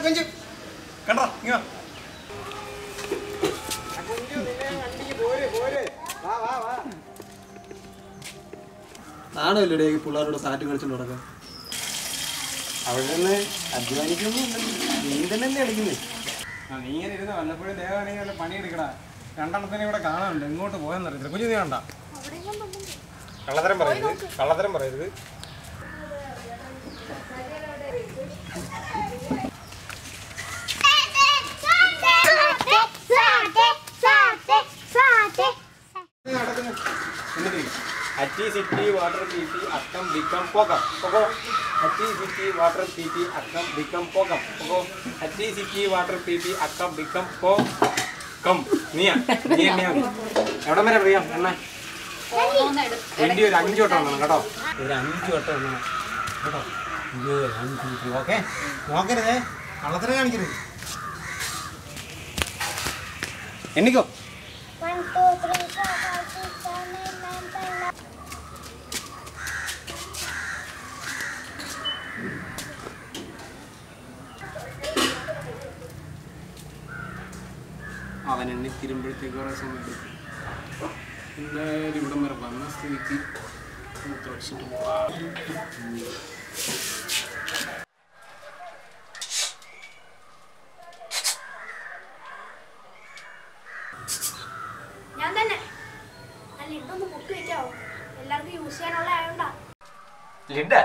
കുഞ്ചു കണ്ടോ ഇങ്ങ നാണല്ലേ പിള്ളേരോട് സാറ്റ് കളിച്ചോണ്ട് നടക്കാൻ അവിടെ നിന്ന് അധ്വാനിക്കൊന്നും നീ തന്നെ അടിക്കുന്നേ ആ നീ ഇങ്ങനെ ഇരുന്ന് വല്ലപ്പോഴും ദേവാണെങ്കിൽ വല്ല പണിയെടുക്കടാ രണ്ടെണ്ണത്തിനെ ഇവിടെ കാണാനുണ്ട് എങ്ങോട്ട് പോയെന്ന് അറിയത്തില്ല കുഞ്ഞു നീ കണ്ട കള്ളത്തരം പറയരുത് കള്ളത്തരം പറയരുത് എന്നിട്ട് അറ്റി സിറ്റി വാട്ടർ പി പി അക്കം ബിക്കം പോകം പോകോ അറ്റി സിറ്റി വാട്ടർ പി പി അക്കം ബിക്കം പോകം പോകോ അറ്റി സിറ്റി വാട്ടർ പി പി അക്കം ബിക്കം പോ കം നീയാ നീ എന്നെയാ എവിടം വരെ അറിയാം എണ്ണ വേണ്ടി ഒരു അഞ്ച് വട്ടം എണ്ണണം കേട്ടോ ഒരു അഞ്ച് വട്ടം എണ്ണണം കേട്ടോ ഇത് അഞ്ച് ഓക്കെ നോക്കരുതേ കള്ളത്തിന് കാണിക്കരുത് എണ്ണിക്കോ One, two, three, four, five, six, seven, eight, nine, ten, eleven. അവൻ എന്നെ തിരുമ്പോഴത്തേക്ക് കുറേ സമയം എടുക്കും എന്തായാലും ഇവിടം വരെ വന്ന സ്ഥിതിക്ക് ഒന്ന് തുടച്ചിട്ട് പോവാം. ഞാൻ തന്നെ അല്ല ഇതൊന്ന് പൊക്കി വെക്കാവോ എല്ലാവർക്കും യൂസ് ചെയ്യാനുള്ള ആയോണ്ടാ ലിഡ്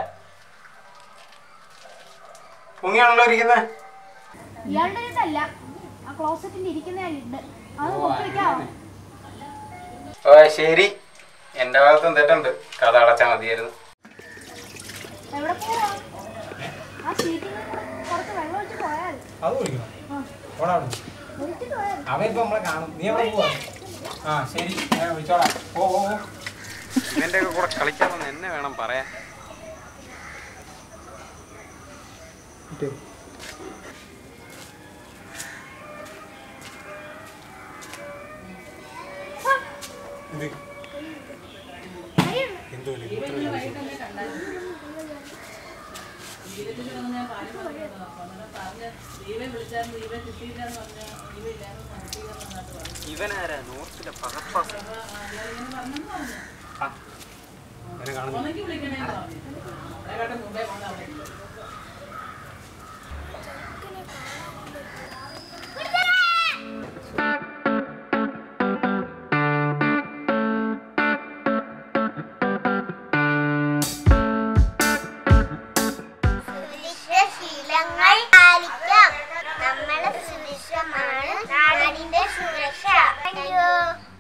പൊങ്ങിയാണല്ലോ ഇരിക്കുന്നത് ഇയാളുടെ ഇതല്ല ആ ക്ലോസറ്റിൽ ഇരിക്കുന്ന ലിഡ് അത് പൊക്കി വെക്കാവോ ഓ ശരി എൻ്റെ ഭാഗത്തും തെറ്റുണ്ട് കഥ അടച്ചാൽ മതിയായിരുന്നു എവിടെ പോവാ ആ സീറ്റിൽ കുറച്ച് വെള്ളം ഒഴിച്ച് പോയാൽ അത് കുടിക്കണം ആ. ഓടാ ഒഴിച്ചിട്ട് പോയാൽ അവൻ ഇപ്പൊ നമ്മളെ കാണും നീ എവിടെ പോവാ ആ ശരി ഞാൻ വിളിച്ചോളാം ഓ ഓ ഓ നിന്റെ ഒക്കെ കൂടെ കളിക്കാമെന്ന് എന്നെ വേണം പറയാൻ എന്തോ ഇവനാരാ നോർത്തിലെ പകപ്പാസ് ആ, ഇവനെ കാണുന്നു ശീലങ്ങൾ പാലിക്കാം നമ്മളെ സുരക്ഷമാണ് നാടിന്റെ സുരക്ഷ താങ്ക് യു